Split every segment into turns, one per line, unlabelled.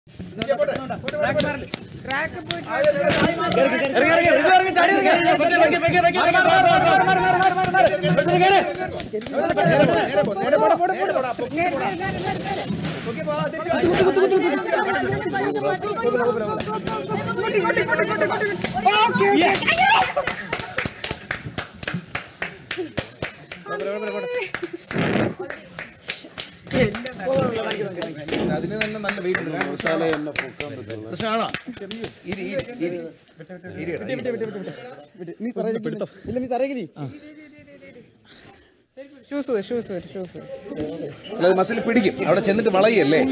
അതിന് തന്നെ നല്ല വെയിറ്റ് ഉണ്ട് കാരണം പ്രശ്നമാണോ ഇരി ഇരി ഇരി ഇരി എടാ, ഇരി.
ഇല്ല നീ തറയില്ലേ
ഷൂസ് ഷൂസ് ഷൂസ്
അല്ല, അത് മസിൽ പിടിക്കും അവിടെ ചെന്നിട്ട് വളയല്ലേ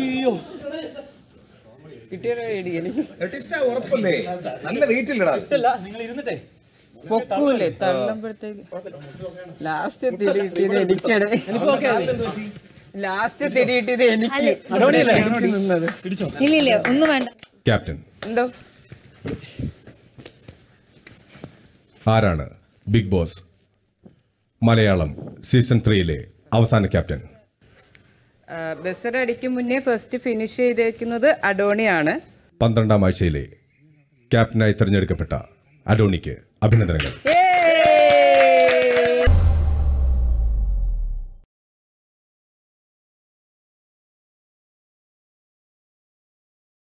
കിട്ടിയ എനിക്ക്
എട്ടിസ്റ്റാ ഉറപ്പല്ലേ നല്ല വെയിറ്റ് ഇല്ലടാ
നിങ്ങൾ ഇരുന്നിട്ടേ
പൊക്കൂലേ തള്ളുമ്പോഴത്തേക്ക് ലാസ്റ്റ് തിരി കിട്ടിയത് എനിക്കാണ് ലാസ്റ്റ് തിരി കിട്ടിയത് എനിക്ക് എനിക്ക് നിന്നത്
ഇല്ല ഇല്ല ഒന്നും വേണ്ട
ക്യാപ്റ്റൻ
എന്തോ
ആരാണ് ബിഗ് ബോസ് മലയാളം സീസൺ ത്രീയിലെ അവസാന ക്യാപ്റ്റൻ
ബസർ അടിക്കും മുന്നേ ഫസ്റ്റ് ഫിനിഷ് ചെയ്തേക്കുന്നത് അഡോണിയാണ്
പന്ത്രണ്ടാം ആഴ്ചയിലെ ക്യാപ്റ്റനായി തിരഞ്ഞെടുക്കപ്പെട്ട അഡോണിക്ക് അഭിനന്ദനങ്ങൾ
ഏ